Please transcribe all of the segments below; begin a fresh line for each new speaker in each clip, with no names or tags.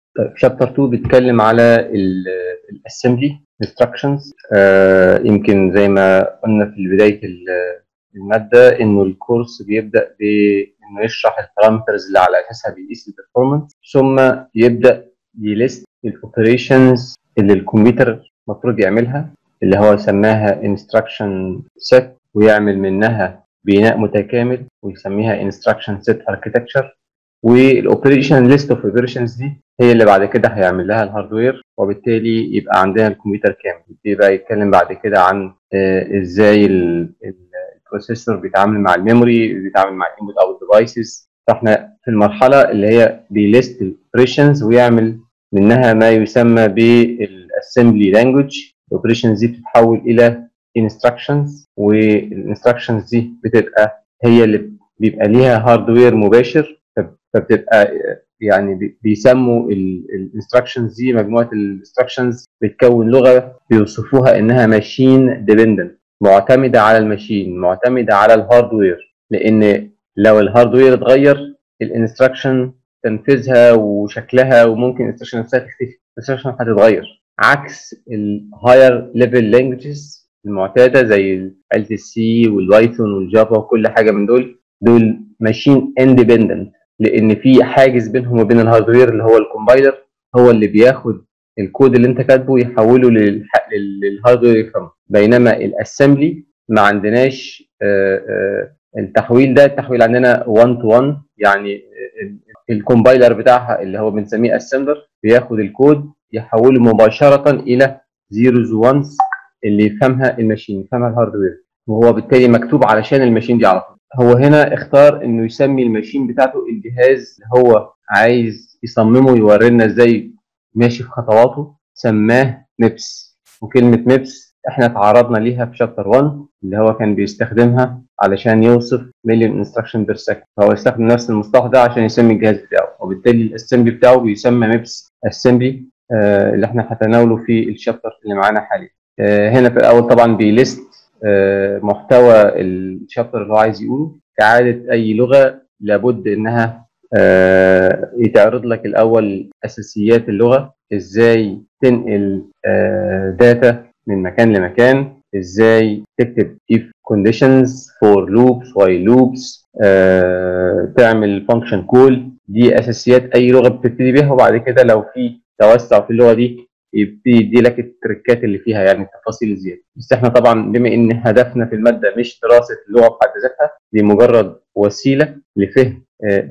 طيب شابتر 2 بيتكلم على الاسمبلي instructions آه يمكن زي ما قلنا في بدايه الماده انه الكورس بيبدا بانه يشرح البارامترز اللي على اساسها بيقيس البرفورمانس ثم يبدا يليست الاوبريشنز اللي الكمبيوتر المفروض يعملها اللي هو سماها instruction set ويعمل منها بناء متكامل ويسميها instruction set architecture والاوبريشن ليست اوف اوبريشنز دي هي اللي بعد كده هيعمل لها الهاردوير وبالتالي يبقى عندنا الكمبيوتر كامل يبقى يتكلم بعد كده عن آه ازاي البروسيسور بيتعامل مع الميموري بيتعامل مع الانبوت او الديفايسز فاحنا في المرحله اللي هي بيليست الاوبريشنز ويعمل منها ما يسمى بالاسمبلي لانجوج الاوبريشنز دي بتتحول الى انستراكشنز والانستراكشنز دي بتبقى هي اللي بيبقى ليها هاردوير مباشر فبتبقى يعني بيسموا الانستراكشنز دي مجموعه الانستراكشنز بتكون لغه بيوصفوها انها ماشين ديبندنت معتمده على الماشين معتمده على الهاردوير لان لو الهاردوير اتغير الانستراكشن تنفيذها وشكلها وممكن الانستراكشن نفسها تختفي الانستراكشن هتتغير عكس الهاير ليفل لانجوجز المعتاده زي ال سي والبايثون والجافا وكل حاجه من دول دول ماشين اندبندنت لان في حاجز بينهم وبين الهاردوير اللي هو الكومبايلر هو اللي بياخد الكود اللي انت كاتبه يحوله للهاردوير يفهمه بينما الاسمبلي ما عندناش التحويل ده التحويل عندنا 1 تو 1 يعني الكومبايلر بتاعها اللي هو بنسميه اسمبلر بياخد الكود يحوله مباشره الى زيروز وانز اللي يفهمها الماشين يفهمها الهاردوير وهو بالتالي مكتوب علشان الماشين دي على طول هو هنا اختار انه يسمي الماشين بتاعته الجهاز اللي هو عايز يصممه يوري لنا ازاي ماشي في خطواته سماه ميبس وكلمه ميبس احنا تعرضنا ليها في شابتر 1 اللي هو كان بيستخدمها علشان يوصف مليون انستراكشن بير سكند فهو استخدم نفس المصطلح ده عشان يسمي الجهاز بتاعه وبالتالي الاسمبلي بتاعه بيسمى ميبس اسمبلي آه اللي احنا هتناوله في الشابتر اللي معانا حاليا آه هنا في الاول طبعا بيليست آه محتوى الشابتر اللي هو عايز يقوله كعاده اي لغه لابد انها آه يتعرض لك الاول اساسيات اللغه ازاي تنقل آه داتا من مكان لمكان ازاي تكتب if conditions for loops while loops آه تعمل function call دي اساسيات اي لغه بتبتدي بيها وبعد كده لو في توسع في اللغه دي يبتدي يدي لك التركات اللي فيها يعني التفاصيل الزياده بس احنا طبعا بما ان هدفنا في الماده مش دراسه اللغه بحد ذاتها دي مجرد وسيله لفهم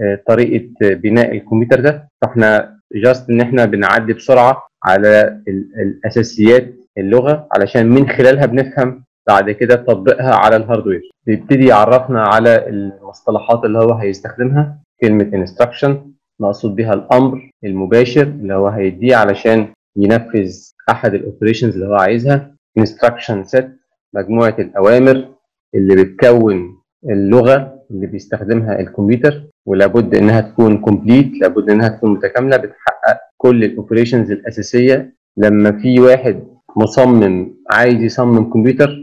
طريقه بناء الكمبيوتر ده فاحنا جاست ان احنا بنعدي بسرعه على الاساسيات اللغه علشان من خلالها بنفهم بعد كده تطبيقها على الهاردوير بيبتدي يعرفنا على المصطلحات اللي هو هيستخدمها كلمه instruction مقصود بها الامر المباشر اللي هو هيديه علشان ينفذ احد الاوبريشنز اللي هو عايزها instruction set مجموعه الاوامر اللي بتكون اللغه اللي بيستخدمها الكمبيوتر ولابد انها تكون كومبليت لابد انها تكون متكامله بتحقق كل الاوبريشنز الاساسيه لما في واحد مصمم عايز يصمم كمبيوتر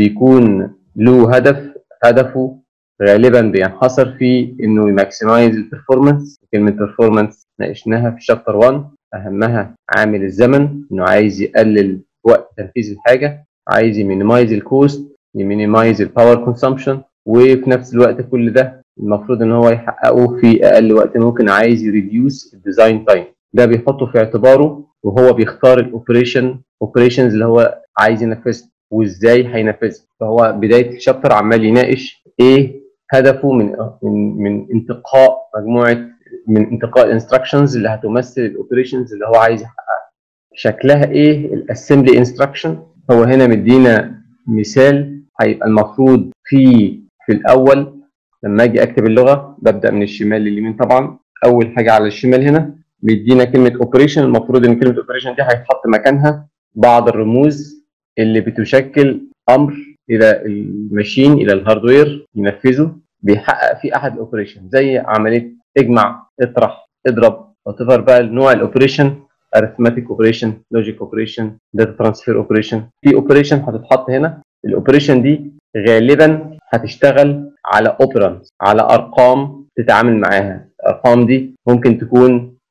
بيكون له هدف هدفه غالبا بينحصر في انه يماكسمايز البرفورمانس كلمه برفورمانس ناقشناها في شابتر 1 اهمها عامل الزمن انه عايز يقلل وقت تنفيذ الحاجه عايز يمينيمايز الكوست يمينيمايز الباور كونسامشن وفي نفس الوقت كل ده المفروض ان هو يحققه في اقل وقت ممكن عايز يريديوس الديزاين تايم ده بيحطه في اعتباره وهو بيختار الاوبريشن اوبريشنز اللي هو عايز ينفذها وازاي هينفذها فهو بدايه الشابتر عمال يناقش ايه هدفه من من من انتقاء مجموعه من انتقاء الانستراكشنز اللي هتمثل الاوبريشنز اللي هو عايز يحققها شكلها ايه الاسمبلي انستراكشن هو هنا مدينا مثال هيبقى المفروض في في الاول لما اجي اكتب اللغه ببدا من الشمال لليمين طبعا اول حاجه على الشمال هنا بيدينا كلمه اوبريشن المفروض ان كلمه اوبريشن دي هيتحط مكانها بعض الرموز اللي بتشكل امر الى الماشين الى الهاردوير ينفذه بيحقق فيه احد الاوبريشن زي عمليه اجمع اطرح اضرب وتفر بقى نوع الاوبريشن arithmetic اوبريشن لوجيك اوبريشن داتا ترانسفير اوبريشن في اوبريشن هتتحط هنا الاوبريشن دي غالبا هتشتغل على اوبرانز على ارقام تتعامل معاها الارقام دي ممكن تكون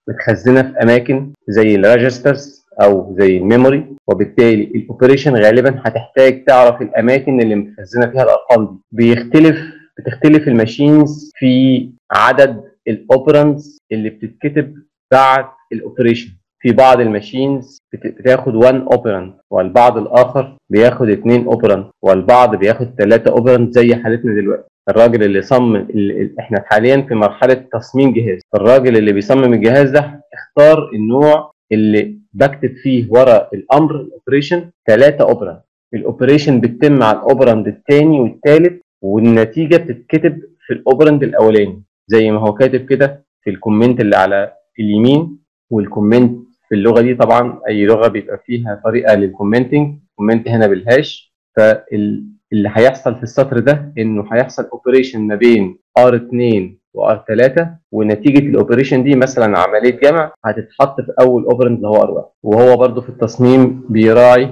متخزنه في اماكن زي الريجسترز او زي الميموري وبالتالي الاوبريشن غالبا هتحتاج تعرف الاماكن اللي متخزنه فيها الارقام دي بيختلف بتختلف الماشينز في عدد الاوبرانز اللي بتتكتب بعد الاوبريشن في بعض الماشينز بتاخد 1 اوبرند والبعض الاخر بياخد 2 اوبرند والبعض بياخد 3 اوبرند زي حالتنا دلوقتي الراجل اللي صمم اللي احنا حاليا في مرحله تصميم جهاز الراجل اللي بيصمم الجهاز ده اختار النوع اللي بكتب فيه ورا الامر الاوبريشن 3 اوبرند الاوبريشن بتتم على الاوبرند الثاني والثالث والنتيجه بتتكتب في الاوبرند الاولاني زي ما هو كاتب كده في الكومنت اللي على اليمين والكومنت في اللغه دي طبعا اي لغه بيبقى فيها طريقه للكومنتنج كومنت هنا بالهاش فاللي هيحصل في السطر ده انه هيحصل اوبريشن ما بين R2 وR3 ونتيجه الاوبريشن دي مثلا عمليه جمع هتتحط في اول اوبرند اللي هو R1 وهو برده في التصميم بيراعي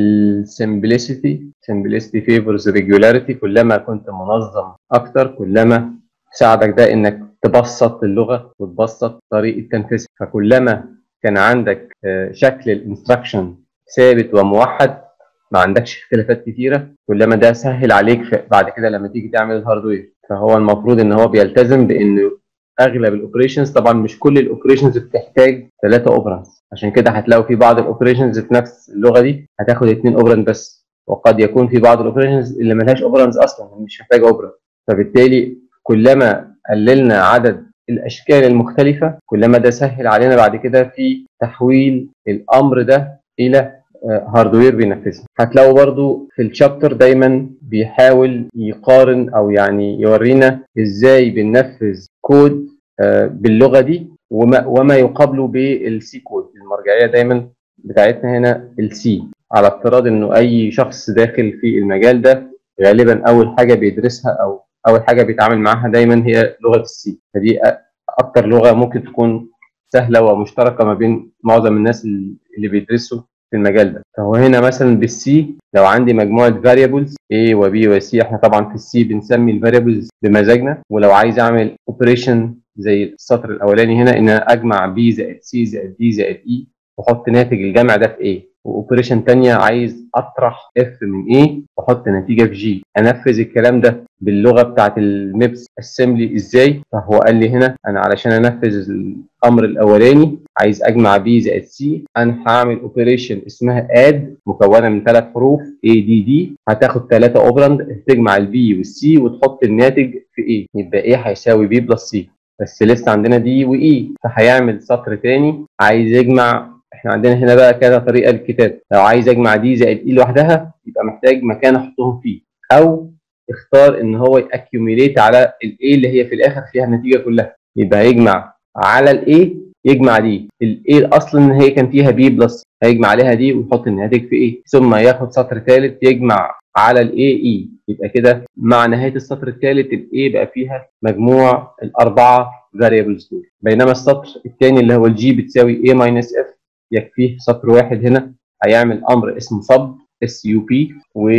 السمبلسيتي سمبلسيتي فيفورز ريجولاريتي كلما كنت منظم اكتر كلما ساعدك ده انك تبسط اللغه وتبسط طريقه تنفيذها فكلما كان عندك شكل الانستراكشن ثابت وموحد ما عندكش اختلافات كتيره كلما ده سهل عليك بعد كده لما تيجي تعمل الهاردوير فهو المفروض ان هو بيلتزم بانه اغلب الاوبريشنز طبعا مش كل الاوبريشنز بتحتاج ثلاثه اوبرانز عشان كده هتلاقوا في بعض الاوبريشنز في نفس اللغه دي هتاخد اثنين اوبراند بس وقد يكون في بعض الاوبريشنز اللي ملهاش اوبرانز اصلا مش محتاجه اوبراند فبالتالي كلما قللنا عدد الاشكال المختلفه كلما ده سهل علينا بعد كده في تحويل الامر ده الى هاردوير بينفذها هتلاقوا برضو في الشابتر دايما بيحاول يقارن او يعني يورينا ازاي بننفذ كود باللغه دي وما, وما يقابله بالسي كود المرجعيه دايما بتاعتنا هنا السي على افتراض انه اي شخص داخل في المجال ده غالبا اول حاجه بيدرسها او اول حاجه بيتعامل معاها دايما هي لغه السي فدي اكتر لغه ممكن تكون سهله ومشتركه ما بين معظم الناس اللي بيدرسوا في المجال ده فهو هنا مثلا بالسي لو عندي مجموعه variables A و B و C احنا طبعا في السي بنسمي الفاريبلز بمزاجنا ولو عايز اعمل اوبريشن زي السطر الاولاني هنا ان انا اجمع B زائد C زائد D زائد E واحط ناتج الجمع ده في A واوبريشن ثانيه عايز اطرح F من A واحط نتيجه في G انفذ الكلام ده باللغه بتاعت الميبس اسمبلي ازاي فهو قال لي هنا انا علشان انفذ الامر الاولاني عايز اجمع بي زائد سي انا هعمل اوبريشن اسمها اد مكونه من ثلاث حروف اي دي دي هتاخد ثلاثه اوبراند تجمع البي والسي وتحط الناتج في ايه يبقى ايه هيساوي بي بلس سي بس لسه عندنا دي واي فهيعمل سطر تاني عايز يجمع احنا عندنا هنا بقى كذا طريقه للكتاب لو عايز اجمع دي زائد اي لوحدها يبقى محتاج مكان احطهم فيه او اختار ان هو ياكيوميليت على الاي اللي هي في الاخر فيها النتيجه كلها يبقى يجمع على الاي يجمع دي الاي اصلا ان هي كان فيها بي بلس هيجمع عليها دي ويحط الناتج في ايه ثم ياخد سطر ثالث يجمع على الاي اي يبقى كده مع نهايه السطر الثالث الاي بقى فيها مجموع الاربعه فاريبلز دول بينما السطر الثاني اللي هو الجي بتساوي a ماينس اف يكفيه سطر واحد هنا هيعمل امر اسمه sub اس يو بي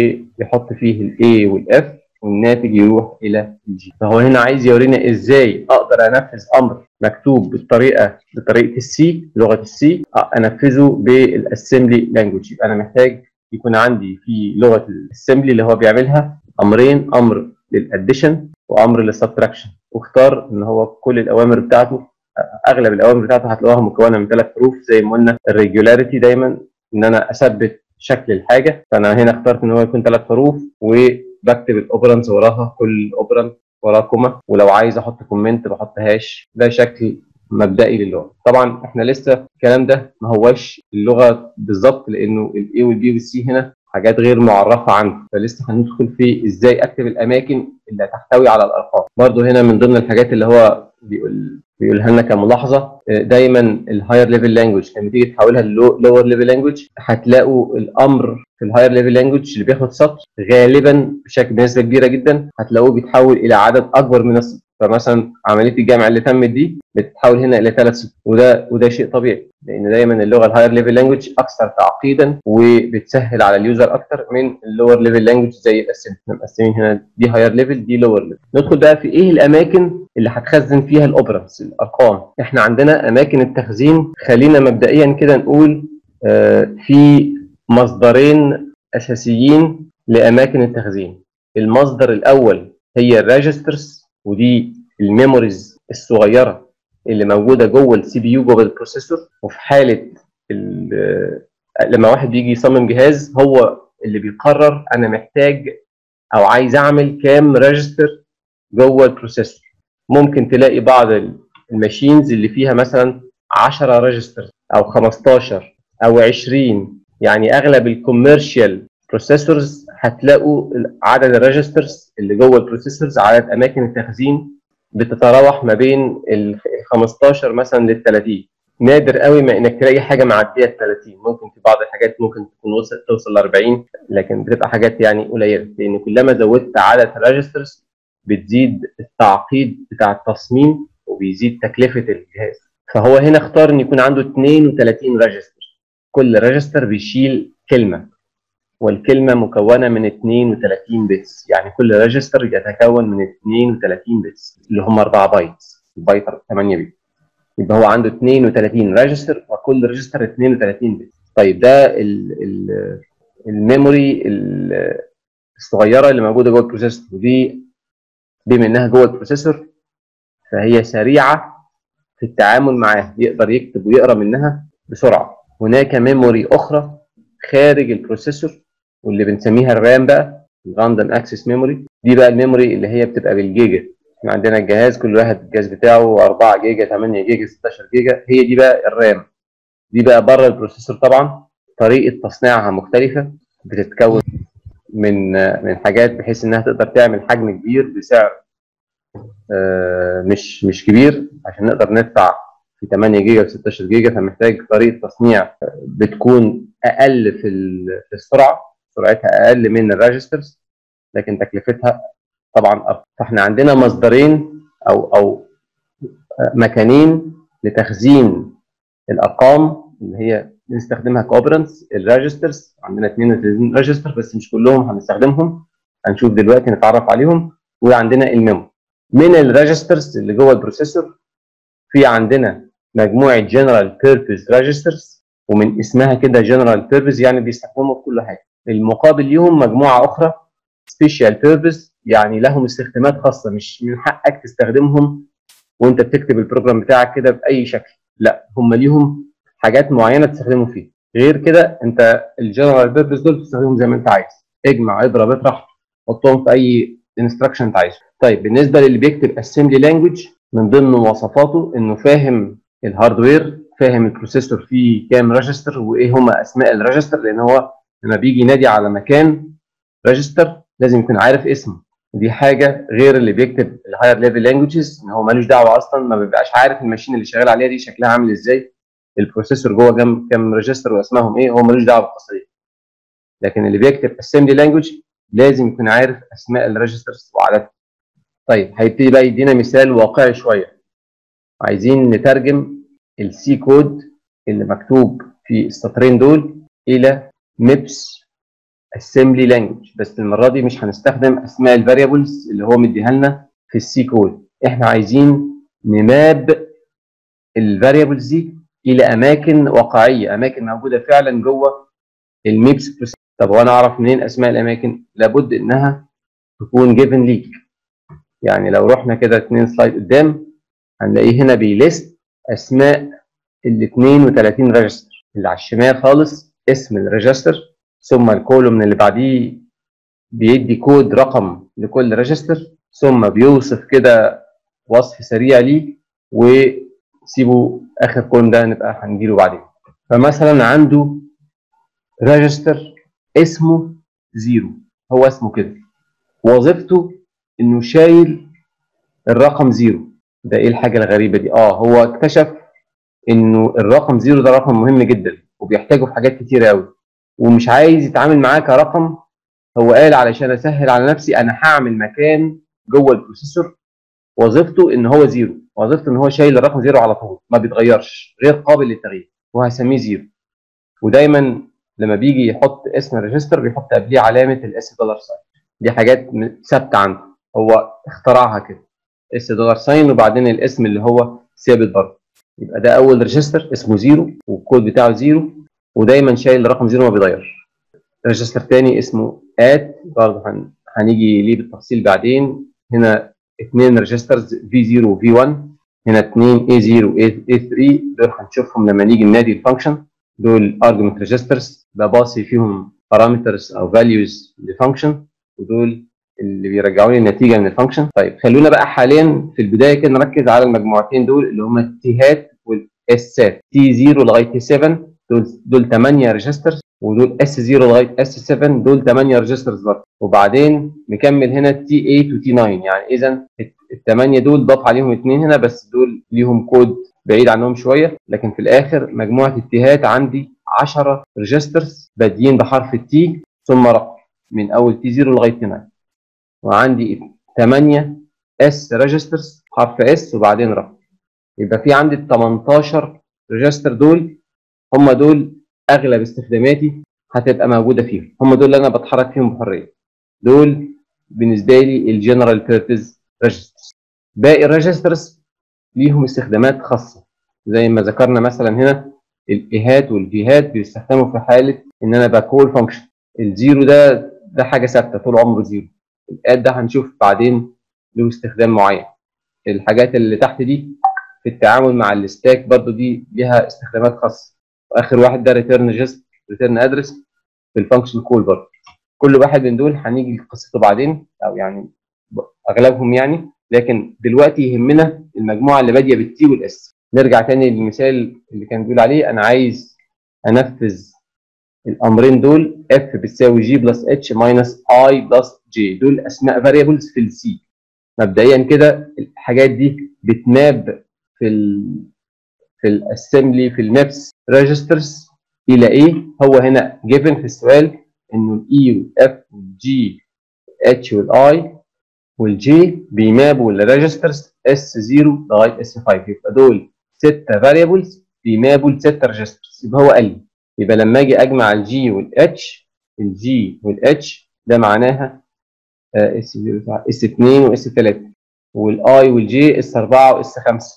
ويحط فيه الاي والاف والناتج يروح الى الجي فهو هنا عايز يورينا ازاي اقدر انفذ امر مكتوب بالطريقه بطريقه السي لغه السي انفذه بالاسمبلي لانجوج يبقى انا محتاج يكون عندي في لغه الاسمبلي اللي هو بيعملها امرين امر للاديشن وامر للسبتراكشن واختار ان هو كل الاوامر بتاعته اغلب الاوامر بتاعته هتلاقوها مكونه من ثلاث حروف زي ما قلنا الريجولاريتي دايما ان انا اثبت شكل الحاجه فانا هنا اخترت ان هو يكون ثلاث حروف وبكتب الاوبرانز وراها كل اوبراند وراه كوما ولو عايز احط كومنت بحط هاش ده شكل مبدئي للغه طبعا احنا لسه الكلام ده ما هوش اللغه بالظبط لانه الاي والبي والسي هنا حاجات غير معرفه عنه فلسه هندخل في ازاي اكتب الاماكن اللي هتحتوي على الارقام برضو هنا من ضمن الحاجات اللي هو بيقول بيقولها لنا كملاحظه دايما الهاير ليفل لانجوج لما تيجي تحولها للور ليفل لانجوج هتلاقوا الامر في الهاير ليفل لانجوج اللي بياخد سطر غالبا بشكل بنسبه كبيره جدا هتلاقوه بيتحول الى عدد اكبر من السطر فمثلا عمليه الجمع اللي تمت دي بتتحول هنا الى ثلاث سطور وده وده شيء طبيعي لان دايما اللغه الهاير ليفل لانجوج اكثر تعقيدا وبتسهل على اليوزر اكثر من اللور ليفل لانجوج زي الاسم مقسمين هنا دي هاير ليفل دي لور ليفل ندخل بقى في ايه الاماكن اللي هتخزن فيها الاوبرنس الارقام احنا عندنا اماكن التخزين خلينا مبدئيا كده نقول آه في مصدرين اساسيين لاماكن التخزين المصدر الاول هي الريجسترز ودي الميموريز الصغيره اللي موجوده جوه السي بي يو جوه البروسيسور وفي حاله لما واحد بيجي يصمم جهاز هو اللي بيقرر انا محتاج او عايز اعمل كام ريجستر جوه البروسيسور ممكن تلاقي بعض الماشينز اللي فيها مثلا 10 ريجستر او 15 او 20 يعني اغلب الكوميرشال بروسيسورز هتلاقوا عدد الريجسترز اللي جوه البروسيسورز عدد اماكن التخزين بتتراوح ما بين ال 15 مثلا لل 30 نادر قوي ما انك تلاقي حاجه معديه ال 30 ممكن في بعض الحاجات ممكن تكون وصل توصل ل 40 لكن بتبقى حاجات يعني قليله لان كلما زودت عدد الريجسترز بتزيد التعقيد بتاع التصميم وبيزيد تكلفه الجهاز فهو هنا اختار ان يكون عنده 32 ريجستر كل ريجستر بيشيل كلمه والكلمه مكونه من 32 بيتس يعني كل ريجستر يتكون من 32 بيتس اللي هم 4 بايتس البايت 8 بيت يبقى هو عنده 32 ريجستر وكل ريجستر 32 بت طيب ده ال ال الميموري الصغيره اللي موجوده جوه البروسيسور ودي بما انها جوه البروسيسور فهي سريعه في التعامل معاه يقدر يكتب ويقرا منها بسرعه هناك ميموري اخرى خارج البروسيسور واللي بنسميها الرام بقى الراندوم اكسس ميموري دي بقى الميموري اللي هي بتبقى بالجيجا احنا عندنا الجهاز كل واحد الجهاز بتاعه 4 جيجا 8 جيجا 16 جيجا هي دي بقى الرام دي بقى بره البروسيسور طبعا طريقه تصنيعها مختلفه بتتكون من من حاجات بحيث انها تقدر تعمل حجم كبير بسعر مش مش كبير عشان نقدر ندفع في 8 جيجا و 16 جيجا فمحتاج طريقه تصنيع بتكون اقل في في السرعه سرعتها اقل من الريجسترز لكن تكلفتها طبعا أكتر فاحنا عندنا مصدرين او او مكانين لتخزين الارقام اللي هي بنستخدمها كوبرنس الريجسترز عندنا 32 ريجستر بس مش كلهم هنستخدمهم هنشوف دلوقتي نتعرف عليهم وعندنا الميمو من الريجسترز اللي جوه البروسيسور في عندنا مجموعه جنرال بيربز ريجسترز ومن اسمها كده جنرال بيربز يعني بيستخدموا في كل حاجه المقابل ليهم مجموعه اخرى سبيشال بيربز يعني لهم استخدامات خاصه مش من حقك تستخدمهم وانت بتكتب البروجرام بتاعك كده باي شكل لا هم ليهم حاجات معينه تستخدمه فيه غير كده انت الجنرال بيربز دول تستخدمهم زي ما انت عايز اجمع اضرب اطرح حطهم في اي انستراكشن انت عايزه طيب بالنسبه للي بيكتب اسمبلي لانجوج من ضمن مواصفاته انه فاهم الهاردوير فاهم البروسيسور فيه كام ريجستر وايه هما اسماء الريجستر لان هو لما بيجي ينادي على مكان ريجستر لازم يكون عارف اسمه دي حاجه غير اللي بيكتب الهاير ليفل لانجوجز ان هو ملوش دعوه اصلا ما بيبقاش عارف الماشين اللي شغال عليها دي شكلها عامل ازاي البروسيسور جوه كام كام ريجستر واسمائهم ايه هو ملوش دعوه بالقصه دي لكن اللي بيكتب اسمبلي لانجوج لازم يكون عارف اسماء الريجسترز وعددها طيب هيبتدي بقى يدينا مثال واقعي شويه عايزين نترجم السي كود اللي مكتوب في السطرين دول الى ميبس اسمبلي لانجوج بس المره دي مش هنستخدم اسماء الفاريبلز اللي هو مديها لنا في السي كود احنا عايزين نماب الفاريبلز دي الى اماكن واقعيه اماكن موجوده فعلا جوه الميبس طب وانا اعرف منين اسماء الاماكن لابد انها تكون جيفن ليك يعني لو رحنا كده اتنين سلايد قدام هنلاقيه هنا بيليست اسماء ال 32 ريجستر اللي على الشمال خالص اسم الريجستر ثم الكولوم اللي بعديه بيدي كود رقم لكل ريجستر ثم بيوصف كده وصف سريع ليه وسيبه اخر كولوم ده نبقى هنجيله بعدين فمثلا عنده ريجستر اسمه زيرو هو اسمه كده وظيفته انه شايل الرقم زيرو ده ايه الحاجه الغريبه دي اه هو اكتشف انه الرقم زيرو ده رقم مهم جدا وبيحتاجه في حاجات كتير قوي ومش عايز يتعامل معاه كرقم هو قال علشان اسهل على نفسي انا هعمل مكان جوه البروسيسور وظيفته ان هو زيرو وظيفته ان هو شايل الرقم زيرو على طول ما بيتغيرش غير قابل للتغيير وهسميه زيرو ودايما لما بيجي يحط اسم الريجستر بيحط قبليه علامه الاس دولار ساين دي حاجات ثابته عنده هو اخترعها كده اس دولار ساين وبعدين الاسم اللي هو ثابت برضه يبقى ده اول ريجستر اسمه زيرو والكود بتاعه زيرو ودايما شايل رقم زيرو ما بيتغيرش ريجستر تاني اسمه ات برضه هنيجي ليه بالتفصيل بعدين هنا اثنين ريجسترز في 0 وفي 1 هنا اثنين A0 A3 دول هنشوفهم لما نيجي ننادي الفانكشن دول argument registers بباصي فيهم parameters او values لفانكشن ودول اللي بيرجعوا لي النتيجه من الفانكشن طيب خلونا بقى حاليا في البدايه كده نركز على المجموعتين دول اللي هم التيهات والاسات تي 0 لغايه تي 7 دول دول 8 ريجسترز ودول اس 0 لغايه اس 7 دول 8 ريجسترز برضه وبعدين نكمل هنا تي 8 وتي 9 يعني اذا الثمانيه دول ضاف عليهم اثنين هنا بس دول ليهم كود بعيد عنهم شويه لكن في الاخر مجموعه التيهات عندي 10 ريجسترز بادئين بحرف التي ثم رقم من اول تي 0 لغايه تي 9 وعندي 8 اس ريجسترز حرف اس وبعدين رقم يبقى في عندي ال 18 ريجستر دول هم دول اغلب استخداماتي هتبقى موجوده فيهم هم دول اللي انا بتحرك فيهم بحريه دول بالنسبه لي الجنرال بيربز ريجسترز باقي الريجسترز ليهم استخدامات خاصه زي ما ذكرنا مثلا هنا الايهات والفيهات بيستخدموا في حاله ان انا بكول فانكشن الزيرو ده ده حاجه ثابته طول عمره زيرو الاد ده هنشوف بعدين له استخدام معين الحاجات اللي تحت دي في التعامل مع الستاك برضو دي ليها استخدامات خاصه واخر واحد ده ريتيرن جست ريتيرن ادرس في الفانكشن كول برضو كل واحد من دول هنيجي لقصته بعدين او يعني اغلبهم يعني لكن دلوقتي يهمنا المجموعه اللي باديه بالتي والاس نرجع تاني للمثال اللي كان بيقول عليه انا عايز انفذ الامرين دول اف بتساوي جي بلس اتش ماينس اي بلس جي دول اسماء فاريبلز في السي مبدئيا كده الحاجات دي بتماب في ال في الاسمبلي في المابس ريجسترز الى ايه هو هنا جيفن في السؤال انه الاي والاف والجي والاتش والاي والجي بيمابوا للريجسترز اس 0 لغايه اس 5 يبقى دول ستة فاريبلز بيمابوا لستة ريجسترز يبقى هو قال لي يبقى لما اجي اجمع الجي والاتش الجي والاتش ده معناها اس 0 اس 2 واس 3 والاي والجي اس 4 واس 5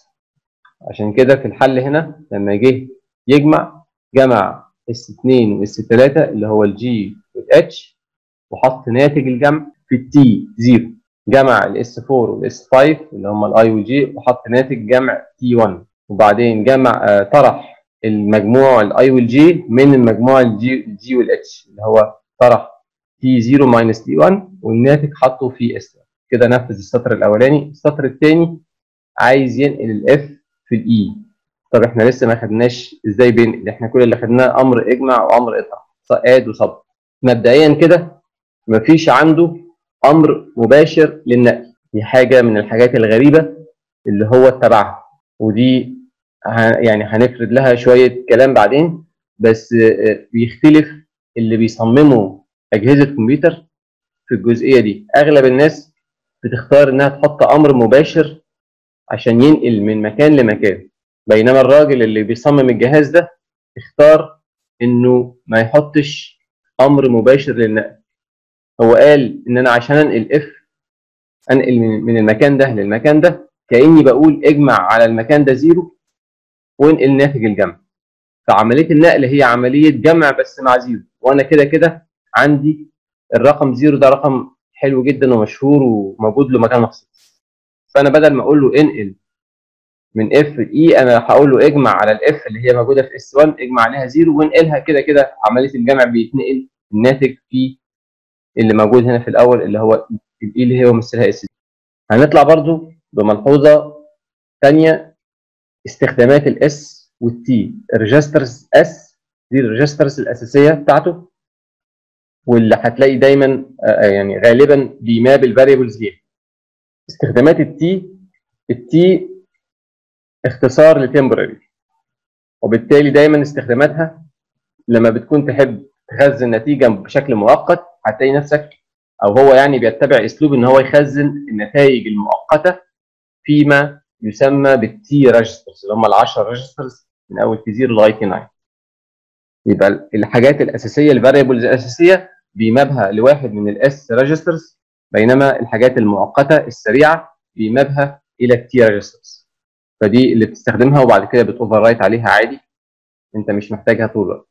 عشان كده في الحل هنا لما جه يجمع جمع اس 2 واس 3 اللي هو الجي والاتش وحط ناتج الجمع في التي 0 جمع الاس 4 والاس 5 اللي هم الاي والجي وحط ناتج جمع تي 1 وبعدين جمع آه طرح المجموع الاي والجي من المجموع الجي الجي والاتش اللي هو طرح تي 0 ماينس تي 1 والناتج حطه في اس كده نفذ السطر الاولاني السطر الثاني عايز ينقل الاف في الاي طب احنا لسه ما خدناش ازاي بينقل احنا كل اللي خدناه امر اجمع وامر اطرح اد وصب مبدئيا كده مفيش عنده امر مباشر للنقل دي حاجه من الحاجات الغريبه اللي هو اتبعها ودي يعني هنفرد لها شويه كلام بعدين بس بيختلف اللي بيصمموا اجهزه كمبيوتر في الجزئيه دي اغلب الناس بتختار انها تحط امر مباشر عشان ينقل من مكان لمكان بينما الراجل اللي بيصمم الجهاز ده اختار انه ما يحطش امر مباشر للنقل هو قال ان انا عشان انقل اف انقل من المكان ده للمكان ده كاني بقول اجمع على المكان ده زيرو وانقل ناتج الجمع فعمليه النقل هي عمليه جمع بس مع زيرو وانا كده كده عندي الرقم زيرو ده رقم حلو جدا ومشهور وموجود له مكان مخصوص فانا بدل ما اقول له انقل من اف لاي انا هقول له اجمع على الاف اللي هي موجوده في اس 1 اجمع عليها زيرو وانقلها كده كده عمليه الجمع بيتنقل الناتج في اللي موجود هنا في الاول اللي هو الاي اللي هي ممثلها اس هنطلع برضو بملحوظه ثانيه استخدامات الاس والتي الريجسترز اس دي الريجسترز الاساسيه بتاعته واللي هتلاقي دايما يعني غالبا بيماب الفاريبلز ليها استخدامات التي التي اختصار لتمبرري وبالتالي دايما استخداماتها لما بتكون تحب تخزن نتيجه بشكل مؤقت هتلاقي نفسك او هو يعني بيتبع اسلوب ان هو يخزن النتائج المؤقته فيما يسمى بالتي ريجسترز اللي هم ال 10 ريجسترز من اول تي 0 لغايه تي 9 يبقى الحاجات الاساسيه الفاريبلز الاساسيه بيمابها لواحد من الاس ريجسترز بينما الحاجات المؤقته السريعه بيمابها الى التي ريجسترز فدي اللي بتستخدمها وبعد كده بتوفر رايت عليها عادي انت مش محتاجها طول الوقت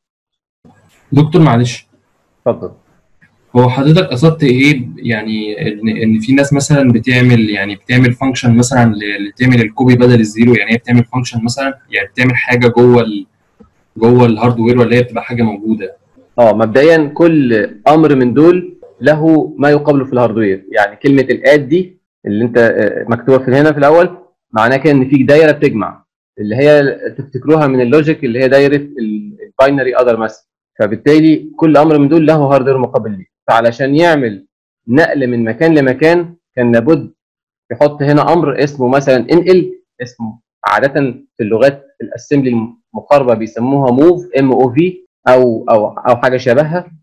دكتور معلش
اتفضل
هو حضرتك قصدت ايه يعني ان ان في ناس مثلا بتعمل يعني بتعمل فانكشن مثلا ل- تعمل الكوبي بدل الزيرو يعني هي بتعمل فانكشن مثلا يعني بتعمل حاجه جوه ال جوه الهاردوير ولا هي بتبقى حاجه موجوده
اه مبدئيا كل امر من دول له ما يقابله في الهاردوير يعني كلمه الاد دي اللي انت آه، مكتوبه في هنا في الاول معناها كده ان في دايره بتجمع اللي هي تفتكروها من اللوجيك اللي هي دايره الباينري اذر مثلا فبالتالي كل امر من دول له هاردوير مقابل ليه فعلشان يعمل نقل من مكان لمكان كان لابد يحط هنا امر اسمه مثلا انقل اسمه عاده في اللغات الاسمبلي المقاربه بيسموها موف ام او في او او او حاجه شبهها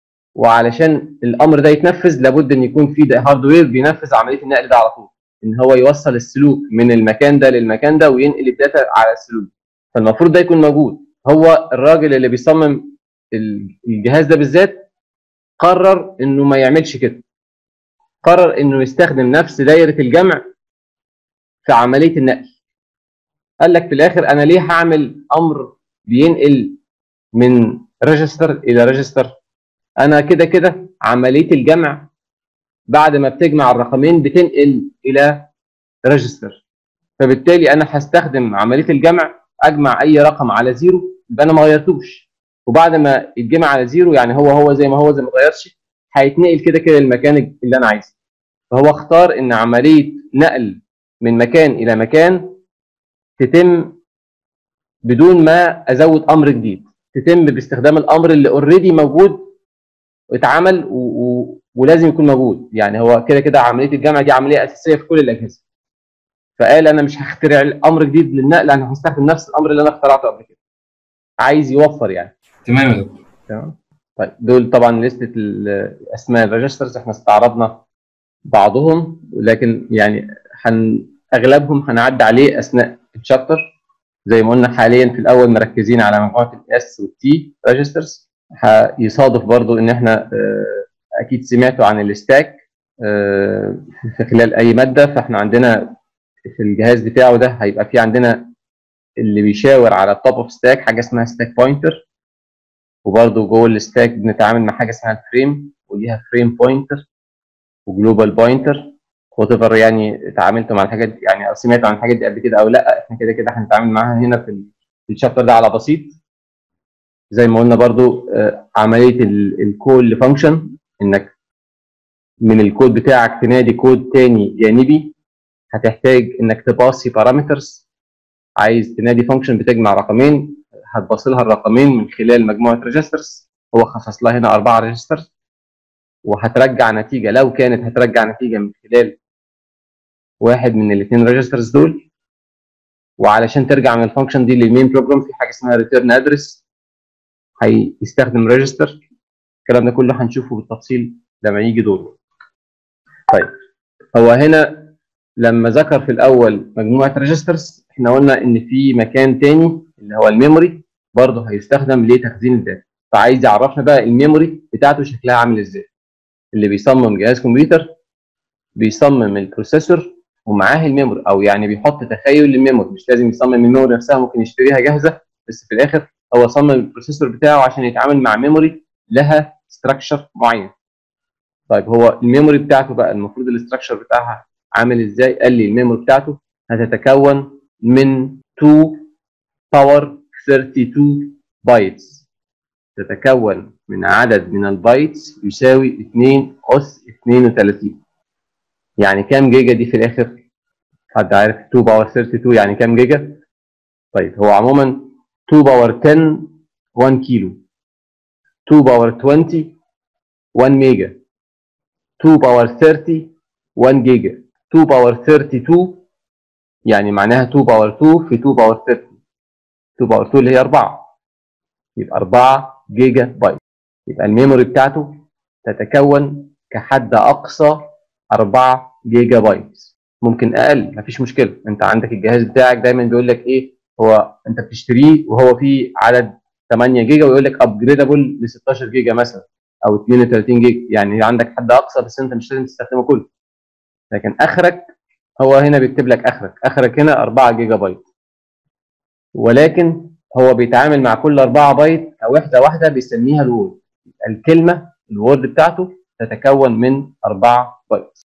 وعلشان الامر ده يتنفذ لابد ان يكون في هاردوير بينفذ عمليه النقل ده على طول ان هو يوصل السلوك من المكان ده للمكان ده وينقل الداتا على السلوك فالمفروض ده يكون موجود هو الراجل اللي بيصمم ال- الجهاز ده بالذات قرر انه ما يعملش كده قرر انه يستخدم نفس دايره الجمع في عمليه النقل قال لك في الاخر انا ليه هعمل امر بينقل من ريجستر الى ريجستر انا كده كده عمليه الجمع بعد ما بتجمع الرقمين بتنقل الى ريجستر فبالتالي انا هستخدم عمليه الجمع اجمع اي رقم على زيرو يبقى انا ما غيرتوش وبعد ما يتجمع على زيرو يعني هو هو زي ما هو زي ما اتغيرش هيتنقل كده كده المكان اللي انا عايزه فهو اختار ان عمليه نقل من مكان الى مكان تتم بدون ما ازود امر جديد تتم باستخدام الامر اللي اوريدي موجود اتعمل و... و... ولازم يكون موجود يعني هو كده كده عمليه الجمع دي عمليه اساسيه في كل الاجهزه فقال انا مش هخترع امر جديد للنقل انا هستخدم نفس الامر اللي انا اخترعته قبل كده عايز يوفر يعني
تمام يا دكتور
تمام طيب دول طبعا لستة الاسماء الريجسترز احنا استعرضنا بعضهم لكن يعني هن اغلبهم هنعدي عليه اثناء الشابتر زي ما قلنا حاليا في الاول مركزين على مجموعه الاس والتي ريجسترز هيصادف برضو ان احنا آه، اكيد سمعتوا عن الستاك آه، في خلال اي ماده فاحنا عندنا في الجهاز بتاعه ده هيبقى في عندنا اللي بيشاور على التوب اوف ستاك حاجه اسمها ستاك بوينتر وبرضه جوه الستاك بنتعامل مع حاجه اسمها الفريم وليها فريم بوينتر وجلوبال بوينتر وات ايفر يعني اتعاملتوا مع الحاجات دي يعني او سمعتوا عن الحاجات دي قبل كده او لا احنا كده كده هنتعامل معاها هنا في ال- في الشابتر ده على بسيط زي ما قلنا برضو آه، عمليه الكول فانكشن انك من الكود بتاعك تنادي كود تاني جانبي هتحتاج انك تباصي بارامترز عايز تنادي فانكشن بتجمع رقمين هتباص لها الرقمين من خلال مجموعه ريجسترز هو خصص لها هنا اربعه ريجسترز وهترجع نتيجه لو كانت هترجع نتيجه من خلال واحد من الاثنين ريجسترز دول وعلشان ترجع من الفانكشن دي للمين بروجرام في حاجه اسمها ريتيرن ادرس هيستخدم ريجستر الكلام ده كله هنشوفه بالتفصيل لما يجي دوره طيب هو هنا لما ذكر في الاول مجموعه ريجسترز احنا قلنا ان في مكان تاني اللي هو الميموري برضه هيستخدم لتخزين الداتا فعايز يعرفنا بقى الميموري بتاعته شكلها عامل ازاي اللي بيصمم جهاز كمبيوتر بيصمم البروسيسور ومعاه الميموري او يعني بيحط تخيل للميموري مش لازم يصمم الميموري نفسها ممكن يشتريها جاهزه بس في الاخر هو صمم البروسيسور بتاعه عشان يتعامل مع ميموري لها ستراكشر معين طيب هو الميموري بتاعته بقى المفروض الاستراكشر بتاعها عامل ازاي قال لي الميموري بتاعته هتتكون من 2 باور 32 بايتس تتكون من عدد من البايتس يساوي 2 اس 32 يعني كام جيجا دي في الاخر حد عارف 2 باور 32 يعني كام جيجا طيب هو عموما 2 باور 10 1 كيلو 2 باور 20 1 ميجا 2 باور 30 1 جيجا 2 باور 32 يعني معناها 2 باور 2 في 2 باور 30 2 باور 2 اللي هي 4 يبقى 4 جيجا بايت يبقى الميموري بتاعته تتكون كحد اقصى 4 جيجا بايت ممكن اقل مفيش مشكله انت عندك الجهاز بتاعك دايما بيقول لك ايه هو انت بتشتريه وهو فيه عدد 8 جيجا ويقول لك ابجريدابل ل 16 جيجا مثلا او 32 جيجا يعني عندك حد اقصى بس انت مش لازم تستخدمه كله لكن اخرك هو هنا بيكتب لك اخرك اخرك هنا 4 جيجا بايت ولكن هو بيتعامل مع كل 4 بايت كوحده واحده بيسميها الوورد الكلمه الوورد بتاعته تتكون من 4 بايت